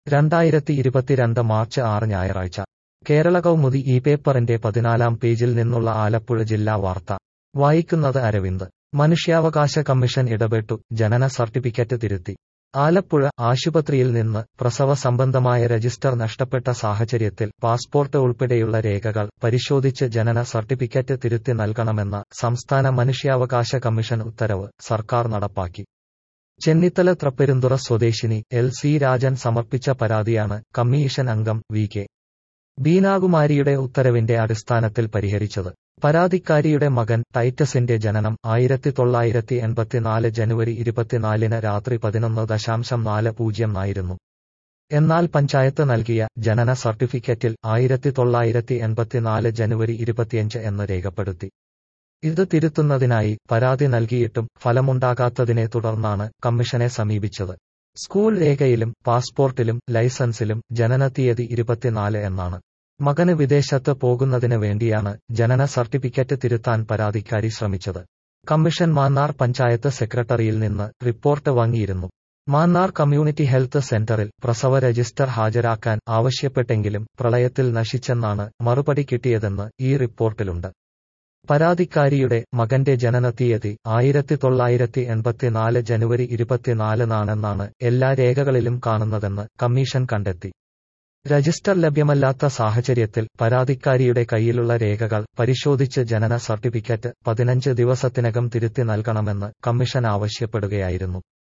രണ്ടായിരത്തി ഇരുപത്തിരണ്ട് മാർച്ച് ആറ് ഞായറാഴ്ച കേരള കൗമുദി ഈ പേപ്പറിന്റെ പതിനാലാം പേജിൽ നിന്നുള്ള ആലപ്പുഴ ജില്ലാ വാർത്ത വായിക്കുന്നത് അരവിന്ദ് മനുഷ്യാവകാശ കമ്മീഷൻ ഇടപെട്ടു ജനന സർട്ടിഫിക്കറ്റ് തിരുത്തി ആലപ്പുഴ ആശുപത്രിയിൽ നിന്ന് പ്രസവ സംബന്ധമായ രജിസ്റ്റർ നഷ്ടപ്പെട്ട സാഹചര്യത്തിൽ പാസ്പോർട്ട് ഉൾപ്പെടെയുള്ള രേഖകൾ പരിശോധിച്ച് ജനന സർട്ടിഫിക്കറ്റ് തിരുത്തി നൽകണമെന്ന സംസ്ഥാന മനുഷ്യാവകാശ കമ്മീഷൻ ഉത്തരവ് സർക്കാർ നടപ്പാക്കി ചെന്നിത്തല ത്രപ്പെരുന്തുറ സ്വദേശിനി എൽ സി രാജൻ സമർപ്പിച്ച പരാതിയാണ് കമ്മീഷൻ അംഗം വി കെ ബീനാകുമാരിയുടെ ഉത്തരവിന്റെ അടിസ്ഥാനത്തിൽ പരിഹരിച്ചത് പരാതിക്കാരിയുടെ മകൻ ടൈറ്റസിന്റെ ജനനം ആയിരത്തി തൊള്ളായിരത്തി എൺപത്തിനാല് ജനുവരി ഇരുപത്തിനാലിന് രാത്രി പതിനൊന്ന് ദശാംശം നാല് പൂജ്യം ആയിരുന്നു എന്നാൽ പഞ്ചായത്ത് നൽകിയ ജനന സർട്ടിഫിക്കറ്റിൽ ആയിരത്തി തൊള്ളായിരത്തി എൺപത്തിനാല് ജനുവരി ഇരുപത്തിയഞ്ച് എന്ന് രേഖപ്പെടുത്തി ഇത് തിരുത്തുന്നതിനായി പരാതി നൽകിയിട്ടും ഫലമുണ്ടാകാത്തതിനെ തുടർന്നാണ് കമ്മീഷനെ സമീപിച്ചത് സ്കൂൾ രേഖയിലും പാസ്പോർട്ടിലും ലൈസൻസിലും ജനനത്തീയതി ഇരുപത്തിനാല് എന്നാണ് മകന് വിദേശത്ത് പോകുന്നതിന് വേണ്ടിയാണ് ജനന സർട്ടിഫിക്കറ്റ് തിരുത്താൻ പരാതിക്കാരി ശ്രമിച്ചത് കമ്മീഷൻ മാന്നാർ പഞ്ചായത്ത് സെക്രട്ടറിയിൽ നിന്ന് റിപ്പോർട്ട് വാങ്ങിയിരുന്നു മാന്നാർ കമ്മ്യൂണിറ്റി ഹെൽത്ത് സെന്ററിൽ പ്രസവ രജിസ്റ്റർ ഹാജരാക്കാൻ ആവശ്യപ്പെട്ടെങ്കിലും പ്രളയത്തിൽ നശിച്ചെന്നാണ് മറുപടി കിട്ടിയതെന്ന് ഈ റിപ്പോർട്ടിലുണ്ട് പരാതിക്കാരിയുടെ മകന്റെ ജനനത്തീയതി ആയിരത്തി തൊള്ളായിരത്തി എൺപത്തിനാല് ജനുവരി ഇരുപത്തിനാലിനാണെന്നാണ് എല്ലാ രേഖകളിലും കാണുന്നതെന്ന് കമ്മീഷൻ കണ്ടെത്തി രജിസ്റ്റർ ലഭ്യമല്ലാത്ത സാഹചര്യത്തിൽ പരാതിക്കാരിയുടെ കയ്യിലുള്ള രേഖകൾ പരിശോധിച്ച് ജനന സർട്ടിഫിക്കറ്റ് പതിനഞ്ച് ദിവസത്തിനകം തിരുത്തി നൽകണമെന്ന് കമ്മീഷൻ ആവശ്യപ്പെടുകയായിരുന്നു